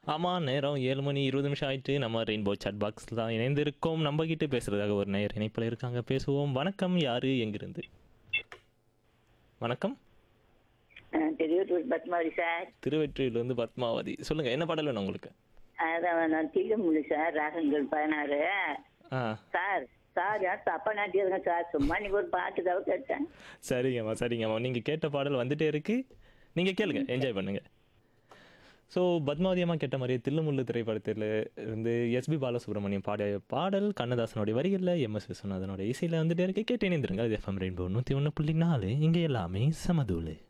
ஆமாம் நேரம் ஏழு மணி இருபது நிமிஷம் ஆயிட்டு நம்ம ரெயின்போ சாட் பாக்ஸில் தான் இணைந்திருக்கோம் நம்ம கிட்ட பேசுறதுக்காக ஒரு நேயர் இணைப்பில் இருக்காங்க பேசுவோம் வணக்கம் யாரு எங்கிருந்து வணக்கம் திருவள்ளூர் பத்மாவதி சார் திருவெற்றியிலிருந்து பத்மாவதி சொல்லுங்க என்ன பாடல் வேணும் உங்களுக்கு அதான் நான் தீலமுடி சார் ராகங்கள் பதினாறு ஆ சார் சார் யார் தப்பா நாட்டியதுங்க சார் சும்மா நீங்க ஒரு பாட்டுக்காக கேட்டேன் சரிங்கம்மா சரிங்கம்மா நீங்கள் கேட்ட பாடல் வந்துட்டே இருக்கு நீங்கள் கேளுங்க என்ஜாய் பண்ணுங்க ஸோ பத்மாவதி அம்மா கேட்ட மாதிரியே தில்லுமுள்ளு திரைப்படத்தில் இருந்து எஸ்பி பாலசுப்ரமணியம் பாடிய பாடல் கண்ணதாசனுடைய வரிகளில் எம்எஸ் விஸ்வநாதனோட இசையில் வந்துட்டே இருக்கு கேட்டு இணைந்திருங்க அது எஃப்எம் ரெயின்போ நூற்றி ஒன்று புள்ளி நாலு இங்கே எல்லாமே சமதூளு